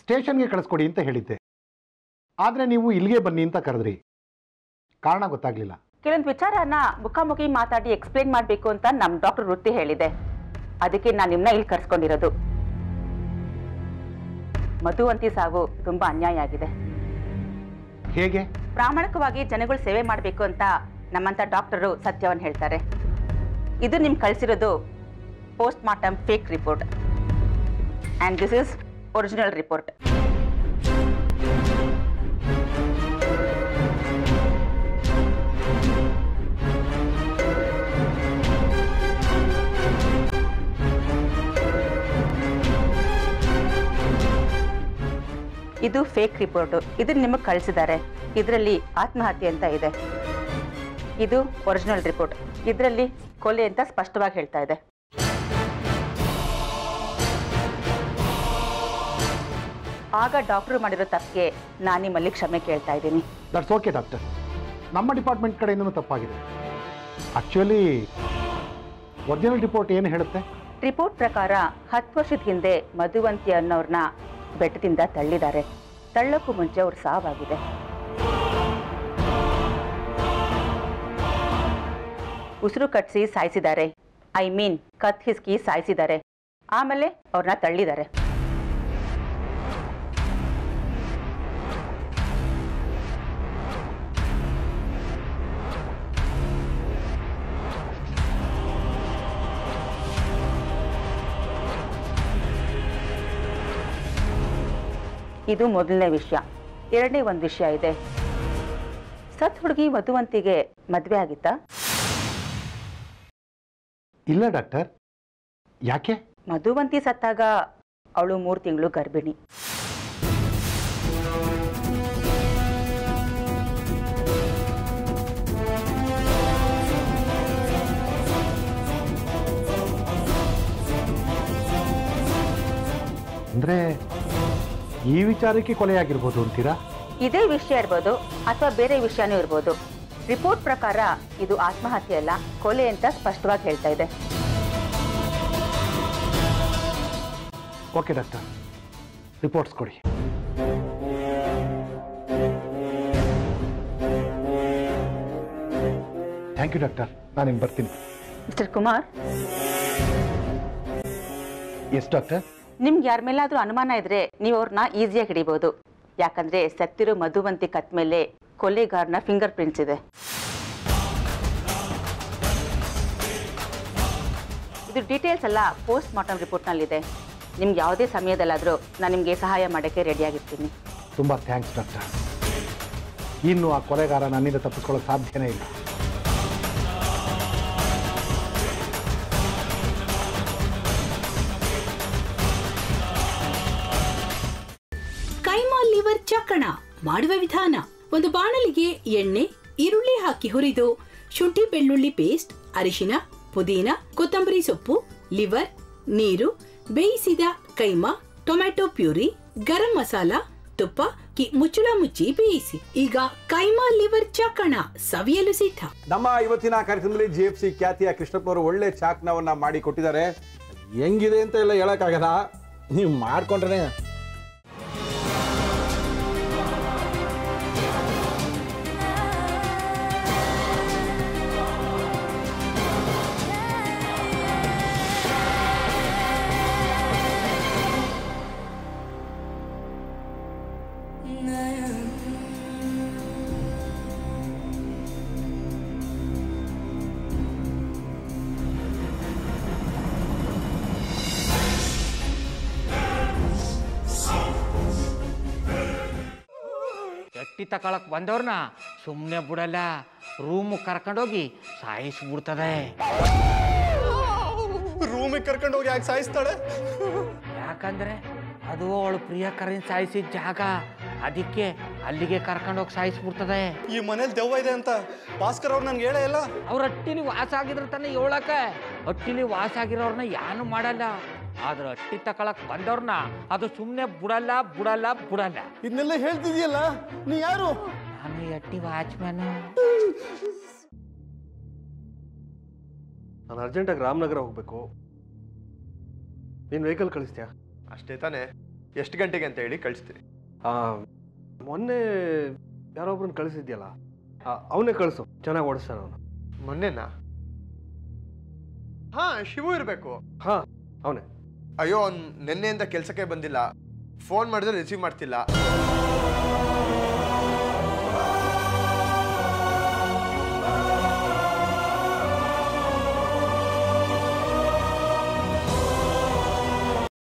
ಸ್ಟೇಷನ್ಗೆ ಕಳಿಸ್ಕೊಡಿ ಅಂತ ಹೇಳಿದ್ದೆ ಆದರೆ ನೀವು ಇಲ್ಲಿಗೆ ಬನ್ನಿ ಅಂತ ಕರೆದ್ರಿ ಕಾರಣ ಗೊತ್ತಾಗ್ಲಿಲ್ಲ ಕೆಲವೊಂದು ವಿಚಾರನ ಮುಖಾಮುಖಿ ಮಾತಾಡಿ ಎಕ್ಸ್ಪ್ಲೇನ್ ಮಾಡಬೇಕು ಅಂತ ನಮ್ಮ ಡಾಕ್ಟರ್ ವೃತ್ತಿ ಹೇಳಿದೆ ಅದಕ್ಕೆ ನಾನು ನಿಮ್ಮನ್ನ ಇಲ್ಲಿ ಕರ್ಸ್ಕೊಂಡಿರೋದು ಮಧುವಂತಿ ಸಾವು ತುಂಬಾ ಅನ್ಯಾಯ ಆಗಿದೆ ಹೇಗೆ ಪ್ರಾಮಾಣಿಕವಾಗಿ ಜನಗಳು ಸೇವೆ ಮಾಡಬೇಕು ಅಂತ ನಮ್ಮಂತ ಡಾಕ್ಟರು ಸತ್ಯವನ್ನು ಹೇಳ್ತಾರೆ ಇದು ನಿಮ್ಗೆ ಕಳಿಸಿರೋದು post mortem fake report and this is original report ಇದು ಫೇಕ್ ರಿಪೋರ್ಟು ಇದನ್ನ ನಿಮಗೆ ಕಳಿಸಿದ್ದಾರೆ ಇದರಲ್ಲಿ ಆತ್ಮಹತ್ಯೆ ಅಂತ ಇದೆ ಇದು ಒರಿಜಿನಲ್ ರಿಪೋರ್ಟ್ ಇದರಲ್ಲಿ ಕೊಲೆ ಅಂತ ಸ್ಪಷ್ಟವಾಗಿ ಹೇಳ್ತಾ ಇದೆ ಆಗ ಡಾಕ್ಟರ್ ಮಾಡಿರೋ ತಪ್ಪಿಗೆ ನಾನು ನಿಮ್ಮಲ್ಲಿ ಕ್ಷಮೆ ಕೇಳ್ತಾ ಇದ್ದೀನಿ ದಟ್ಸ್ ಓಕೆ ಡಾಕ್ಟರ್ ನಮ್ಮ ಡಿಪಾರ್ಟ್ಮೆಂಟ್ ಕಡೆಯಿಂದನೂ ತಪ್ಪಾಗಿದೆ ಆ್ಯಕ್ಚುಲಿ ಒರಿಜಿನಲ್ ರಿಪೋರ್ಟ್ ಏನು ಹೇಳುತ್ತೆ ರಿಪೋರ್ಟ್ ಪ್ರಕಾರ ಹತ್ತು ವರ್ಷದ ಹಿಂದೆ ಮಧುವಂತಿ ಅನ್ನೋರ್ನ ಬೆಟ್ಟದಿಂದ ತಳ್ಳಿದ್ದಾರೆ ತಳ್ಳಕ್ಕೂ ಮುಂಚೆ ಅವ್ರ ಸಾವಾಗಿದೆ ಉಸಿರು ಕಟ್ಟಿಸಿ ಸಾಯಿಸಿದ್ದಾರೆ ಐ ಮೀನ್ ಕತ್ ಹಿಸ್ಕಿ ಸಾಯಿಸಿದ್ದಾರೆ ಆಮೇಲೆ ಅವ್ರನ್ನ ತಳ್ಳಿದ್ದಾರೆ ಇದು ಮೊದಲನೇ ವಿಷಯ ಎರಡನೇ ಒಂದು ವಿಷಯ ಇದೆ ಸತ್ ಹುಡುಗಿ ಮಧುವಂತಿಗೆ ಮದುವೆ ಆಗಿತ್ತಾ ಇಲ್ಲ ಡಾಕ್ಟರ್ ಯಾಕೆ ಮಧುವಂತಿ ಸತ್ತಾಗ ಅವಳು ಮೂರು ತಿಂಗಳು ಗರ್ಭಿಣಿ ಅಂದರೆ ಈ ವಿಚಾರಕ್ಕೆ ಕೊಲೆಯಾಗಿರ್ಬೋದು ಅಂತೀರಾ ಇದೇ ವಿಷಯ ಇರ್ಬೋದು ಅಥವಾ ಬೇರೆ ವಿಷಯನೂ ಇರ್ಬೋದು ರಿಪೋರ್ಟ್ ಪ್ರಕಾರ ಇದು ಆತ್ಮಹತ್ಯೆ ಅಲ್ಲ ಕೊಲೆ ಅಂತ ಸ್ಪಷ್ಟವಾಗಿ ಹೇಳ್ತಾ ಇದೆ ಓಕೆ ಡಾಕ್ಟರ್ ರಿಪೋರ್ಟ್ಸ್ ಕೊಡಿ ಥ್ಯಾಂಕ್ ಯು ಡಾಕ್ಟರ್ ನಾನು ಇನ್ನು ಬರ್ತೀನಿ ಮಿಸ್ಟರ್ ಕುಮಾರ್ ಎಸ್ ಡಾಕ್ಟರ್ ನಿಮ್ಗೆ ಯಾರ ಮೇಲಾದ್ರೂ ಅನುಮಾನ ಇದ್ರೆ ನೀವು ಅವ್ರನ್ನ ಈಸಿಯಾಗಿ ಹಿಡಿಬಹುದು ಯಾಕಂದ್ರೆ ಸತ್ತಿರೋ ಮಧುವಂತಿ ಕತ್ ಮೇಲೆ ಕೊಲೆಗಾರನ ಫಿಂಗರ್ ಪ್ರಿಂಟ್ಸ್ ಇದೆ ಇದು ಡೀಟೇಲ್ಸ್ ಎಲ್ಲ ಪೋಸ್ಟ್ ಮಾರ್ಟಮ್ ರಿಪೋರ್ಟ್ನಲ್ಲಿದೆ ನಿಮ್ಗೆ ಯಾವುದೇ ಸಮಯದಲ್ಲಾದರೂ ನಾನು ನಿಮಗೆ ಸಹಾಯ ಮಾಡೋಕ್ಕೆ ರೆಡಿಯಾಗಿರ್ತೀನಿ ತುಂಬ ಥ್ಯಾಂಕ್ಸ್ ಡಾಕ್ಟರ್ ಇನ್ನು ಆ ಕೊಲೆಗಾರ ನನ್ನಿಂದ ತಪ್ಪಿಸ್ಕೊಳ್ಳೋಕೆ ಸಾಧ್ಯನೇ ಇಲ್ಲ ಕೈಮಾ ಲಿವರ್ ಚಕ್ಕಣ ಮಾಡುವ ವಿಧಾನ ಒಂದು ಬಾಣಲಿಗೆ ಎಣ್ಣೆ ಈರುಳ್ಳಿ ಹಾಕಿ ಹುರಿದು ಶುಂಠಿ ಬೆಳ್ಳುಳ್ಳಿ ಪೇಸ್ಟ್ ಅರಿಶಿನ ಪುದೀನ ಕೊತ್ತಂಬರಿ ಸೊಪ್ಪು ಲಿವರ್ ನೀರು ಬೇಯಿಸಿದ ಕೈಮಾ ಟೊಮ್ಯಾಟೊ ಪ್ಯೂರಿ ಗರಂ ಮಸಾಲ ತುಪ್ಪ ಕಿ ಮುಚ್ಚಳ ಮುಚ್ಚಿ ಬೇಯಿಸಿ ಈಗ ಕೈಮಾ ಲಿವರ್ ಚಕ್ಕಣ ಸವಿಯಲು ಸಿದ್ಧ ನಮ್ಮ ಇವತ್ತಿನ ಕಾರ್ಯಕ್ರಮದಲ್ಲಿ ಜಿ ಎಫ್ ಸಿ ಖ್ಯಾತಿಯ ಕೃಷ್ಣಪ್ಪನವರು ಒಳ್ಳೆ ಚಾಕ್ನವನ್ನ ಮಾಡಿ ಕೊಟ್ಟಿದ್ದಾರೆ ಹೆಂಗಿದೆ ಅಂತ ಎಲ್ಲ ಹೇಳಕ್ಕಾಗಲ್ಲ ನೀವು ಮಾಡ್ಕೊಂಡ್ರೆ ಎಟ್ಟಿ ತಕೊಳಕ್ ಬಂದವ್ರನ್ನ ಸುಮ್ಮನೆ ಬಿಡಲ್ಲ ರೂಮ್ ಕರ್ಕೊಂಡೋಗಿ ಸಾಯಿಸ್ಬಿಡ್ತದೆ ರೂಮಿಗೆ ಕರ್ಕೊಂಡು ಹೋಗಿ ಯಾಕೆ ಸಾಯಿಸ್ತಾಳೆ ಯಾಕಂದ್ರೆ ಅದು ಅವಳು ಪ್ರಿಯಕರನ್ ಸಾಯಿಸಿದ ಜಾಗ ಅದಕ್ಕೆ ಅಲ್ಲಿಗೆ ಕರ್ಕೊಂಡೋಗಿ ಸಾಯಿಸ್ಬಿಡ್ತದೆ ಈ ಮನೇಲಿ ದೆವ್ವ ಇದೆ ಅಂತ ಭಾಸ್ಕರ್ ಅವ್ರು ನನ್ಗೆ ಹೇಳೇ ಇಲ್ಲ ಅವ್ರ ಹಟ್ಟಿಲಿ ವಾಸ ಆಗಿದ್ರೆ ತಾನೇ ಹೇಳಕ ಹಟ್ಟಿಲಿ ವಾಸ ಆಗಿರೋರ್ನ ಯಾನು ಮಾಡಲ್ಲ ಆದ್ರೆ ಹಟ್ಟಿ ತಕೊಳಕ್ ಬಂದವ್ರನ್ನ ಅದು ಸುಮ್ಮನೆ ಬಿಡಲ್ಲ ಬಿಡಲ್ಲ ಬಿಡಲ್ಲ ಇದನ್ನೆಲ್ಲ ಹೇಳ್ತಿದ್ಯಲ್ಲ ನೀ ಯಾರು ನಾನು ಈ ಹಟ್ಟಿ ವಾಚ್ಮ್ಯಾನು ನಾನು ಅರ್ಜೆಂಟಾಗಿ ರಾಮನಗರ ಹೋಗಬೇಕು ನೀನು ವೆಹಿಕಲ್ ಕಳಿಸ್ತೀಯಾ ಅಷ್ಟೇ ತಾನೇ ಎಷ್ಟು ಗಂಟೆಗೆ ಅಂತ ಹೇಳಿ ಕಳಿಸ್ತೀನಿ ಆ, ಮೊನ್ನೆ ಯಾರೊಬ್ರನ್ನ ಕಳಿಸಿದ್ಯಲ್ಲ ಅವನೇ ಕಳಿಸು ಚೆನ್ನಾಗಿ ಓಡಿಸ್ತಾನೆ ಅವನು ಮೊನ್ನೆನಾ ಹಾ ಶಿವು ಇರಬೇಕು ಹಾ ಅವನೇ ಅಯ್ಯೋ ಅವ್ನು ನಿನ್ನೆಯಿಂದ ಕೆಲಸಕ್ಕೆ ಬಂದಿಲ್ಲ ಫೋನ್ ಮಾಡಿದ್ರೆ ರಿಸೀವ್ ಮಾಡ್ತಿಲ್ಲ